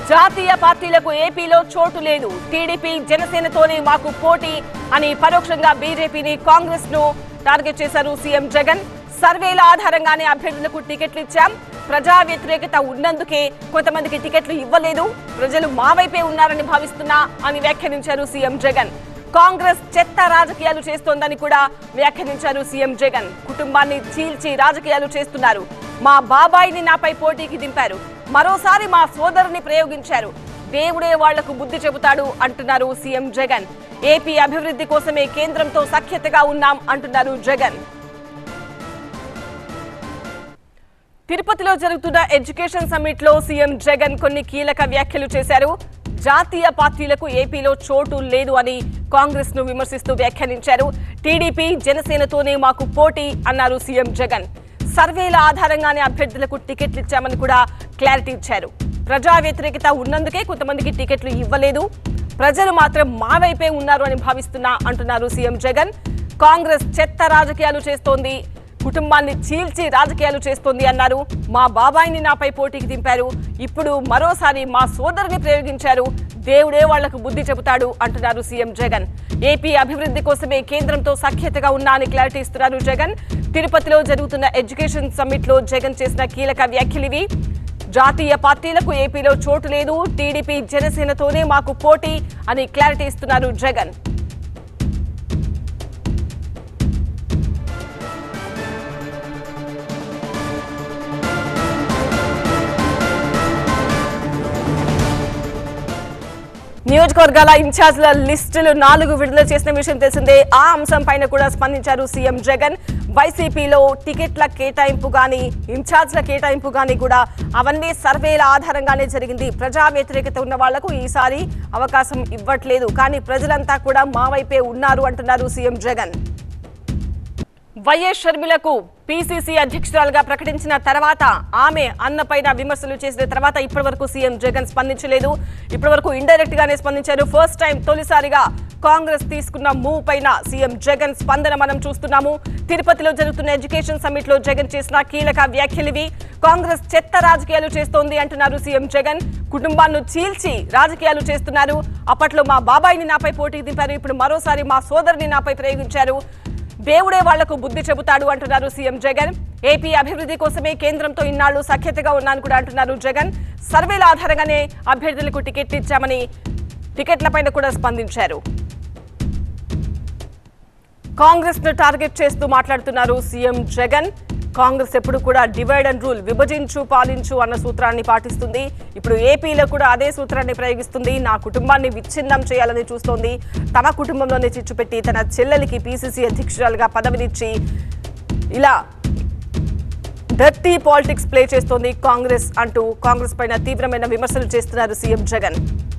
జాతీయ పార్టీలకు ఏపీలో చోటు లేదు టీడీపీ జనసేనతోనే మాకు పోటీ అని పరోక్షంగా బీజేపీని కాంగ్రెస్ ను టార్గెట్ చేశారు సీఎం జగన్ సర్వేల ఆధారంగానే అభ్యర్థులకు టికెట్లు ఇచ్చాం ప్రజా వ్యతిరేకత ఉన్నందుకే కొంతమందికి టికెట్లు ఇవ్వలేదు ప్రజలు మా వైపే ఉన్నారని భావిస్తున్నా అని వ్యాఖ్యానించారు సీఎం జగన్ కాంగ్రెస్ చెత్త రాజకీయాలు చేస్తోందని కూడా వ్యాఖ్యానించారు సీఎం జగన్ కుటుంబాన్ని చీల్చి రాజకీయాలు చేస్తున్నారు మా బాబాయిని నాపై పోటీకి దింపారు మరోసారి మా సోదరుని ప్రయోగించారు దేవుడే వాళ్లకు బుద్ధి చెబుతాడు అంటున్నారు సీఎం జగన్ ఏపీ అభివృద్ధి కోసమే కేంద్రంతో సఖ్యతగా ఉన్నాం అంటున్నారు జగన్ తిరుపతిలో జరుగుతున్న ఎడ్యుకేషన్ సమ్మిట్ లో సీఎం జగన్ కొన్ని కీలక వ్యాఖ్యలు చేశారు జాతీయ పార్టీలకు ఏపీలో చోటు లేదు అని కాంగ్రెస్ ను విమర్శిస్తూ వ్యాఖ్యానించారు టీడీపీ జనసేనతోనే మాకు పోటీ అన్నారు సీఎం జగన్ సర్వేల ఆధారంగానే అభ్యర్థులకు టికెట్లు ఇచ్చామని కూడా క్లారిటీ ఇచ్చారు ప్రజా వ్యతిరేకత ఉన్నందుకే కొంతమందికి టికెట్లు ఇవ్వలేదు ప్రజలు మాత్రం మా వైపే ఉన్నారు అని భావిస్తున్నా అంటున్నారు సీఎం జగన్ కాంగ్రెస్ చెత్త రాజకీయాలు చేస్తోంది కుటుంబాన్ని చీల్చి రాజకీయాలు చేస్తోంది అన్నారు మా బాబాయిని నాపై పోటీకి దింపారు ఇప్పుడు మరోసారి మా సోదరుని ప్రయోగించారు దేవుడే వాళ్లకు బుద్ధి చెబుతాడు అంటున్నారు సీఎం జగన్ ఏపీ అభివృద్ధి కోసమే కేంద్రంతో సఖ్యతగా ఉన్నా అని క్లారిటీ ఇస్తున్నారు జగన్ తిరుపతిలో జరుగుతున్న ఎడ్యుకేషన్ సమ్మిట్ లో జగన్ చేసిన కీలక వ్యాఖ్యలివి జాతీయ పార్టీలకు ఏపీలో చోటు లేదు టీడీపీ జనసేనతోనే మాకు పోటీ అని క్లారిటీ ఇస్తున్నారు జగన్ నియోజకవర్గాల ఇన్ఛార్జ్ల లిస్టులు నాలుగు విడుదల చేసిన విషయం తెలిసిందే ఆ అంశం పైన కూడా స్పందించారు సీఎం జగన్ వైసీపీలో టికెట్ల కేటాయింపు గాని ఇన్ఛార్జ్ల కేటాయింపు గాని కూడా అవన్నీ సర్వేల ఆధారంగానే జరిగింది ప్రజా వ్యతిరేకత ఉన్న వాళ్లకు ఈసారి అవకాశం ఇవ్వట్లేదు కానీ ప్రజలంతా కూడా మా వైపే ఉన్నారు అంటున్నారు సీఎం జగన్ వైఎస్ షర్మిలకు పీసీసీ అధ్యక్షురాలుగా ప్రకటించిన తర్వాత ఆమె అన్నపైన విమర్శలు చేసిన తర్వాత ఇప్పటి వరకు సీఎం జగన్ స్పందించలేదు ఇప్పటి వరకు ఇండైరెక్ట్ గానే స్పందించారు ఫస్ట్ టైం తొలిసారిగా కాంగ్రెస్ తీసుకున్న మూవ్ పైన సీఎం జగన్ స్పందన మనం చూస్తున్నాము తిరుపతిలో జరుగుతున్న ఎడ్యుకేషన్ సమ్మిట్ లో జగన్ చేసిన కీలక వ్యాఖ్యలివి కాంగ్రెస్ చెత్త రాజకీయాలు చేస్తోంది అంటున్నారు సీఎం జగన్ కుటుంబాన్ని చీల్చి రాజకీయాలు చేస్తున్నారు అప్పట్లో మా బాబాయిని నాపై పోటీ దింపారు ఇప్పుడు మరోసారి మా సోదరుని నాపై ప్రయోగించారు దేవుడే వాళ్లకు బుద్ధి చెబుతాడు అంటున్నారు సీఎం జగన్ ఏపీ అభివృద్ధి కోసమే కేంద్రంతో ఇన్నాళ్లు సఖ్యతగా ఉన్నాను కూడా అంటున్నారు జగన్ సర్వేల ఆధారంగానే అభ్యర్థులకు టికెట్ ఇచ్చామని టికెట్లపైన కూడా స్పందించారు కాంగ్రెస్ ను టార్గెట్ చేస్తూ మాట్లాడుతున్నారు సీఎం జగన్ కాంగ్రెస్ ఎప్పుడు కూడా డివైడ్ అండ్ రూల్ విభజించు పాలించు అన్న సూత్రాన్ని పాటిస్తుంది ఇప్పుడు ఏపీలో కూడా అదే సూత్రాన్ని ప్రయోగిస్తుంది నా కుటుంబాన్ని విచ్ఛిన్నం చేయాలని చూస్తోంది తమ కుటుంబంలోనే చిచ్చు పెట్టి తన చెల్లెలికి పీసీసీ అధ్యక్షురాలుగా పదవినిచ్చి ఇలా డర్టీ పాలిటిక్స్ ప్లే చేస్తోంది కాంగ్రెస్ అంటూ కాంగ్రెస్ పైన తీవ్రమైన విమర్శలు చేస్తున్నారు సీఎం జగన్